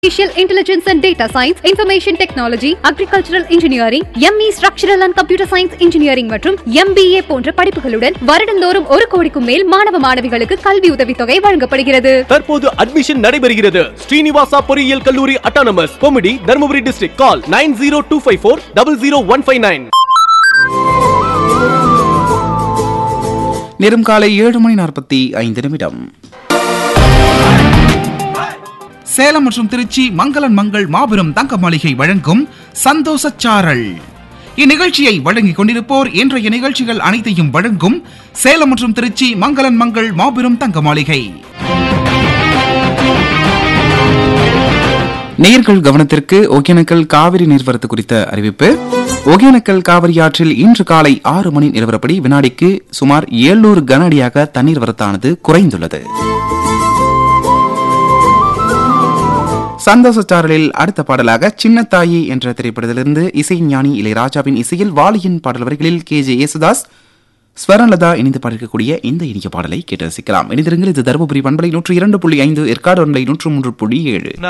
Artificial Intelligence and Data Science, Information Technology, Agricultural Engineering, ME Structural and Computer Science Engineering மற்றும் MBA போன்ற படிப்புகளுடன் வருடந்தோறும் ஒரு கோடிக்கும் மேல் மாணவ மாணவிகளுக்கு கல்வி உதவித்தொகை வழங்கப்படுகிறது தற்போது அட்மிஷன் நடைபெறுகிறது ஸ்ரீனிவாசா பொறியியல் கல்லூரி அட்டானமஸ் கொமிடி Dharmapuri district call nine zero two five four double zero one five nine நேரம் காலை ஏழு மணி நாற்பத்தி ஐந்து நிமிடம் சேலம் மற்றும் திருச்சி மங்களன் மங்கள் மாபெரும் தங்க மாளிகை வழங்கும் சந்தோஷ சாரல் இந்நிகழ்ச்சியை வழங்கிக் கொண்டிருப்போர் இன்றைய நிகழ்ச்சிகள் அனைத்தையும் வழங்கும் சேலம் மற்றும் திருச்சி மங்களன் மங்கள் மாபெரும் தங்க மாளிகை நேயர்கள் கவனத்திற்கு ஒகேனக்கல் காவிரி நீர்வரத்து குறித்த அறிவிப்பு ஒகேனக்கல் காவிரி ஆற்றில் இன்று காலை ஆறு மணி நிலவரப்படி வினாடிக்கு சுமார் 700 கன அடியாக தண்ணீர் வரத்தானது குறைந்துள்ளது சந்தோஷ சாரலில் அடுத்த பாடலாக சின்னத்தாயி என்ற திரைப்படத்திலிருந்து இசை ஞானி இளையராஜாவின் இசையில் வாலியின் பாடல் வரிகளில் கே ஜே யேசுதாஸ் ஸ்வரன்லதா இணைந்து பாடிருக்கக்கூடிய இந்த இனிய பாடலை கேட்டு ரசிக்கலாம் இணைந்திருங்கள் இது தருமபுரி பண்பலை நூற்று இரண்டு புள்ளி ஐந்து ஏற்காடு ஒன்றை நூற்று மூன்று புள்ளி ஏழு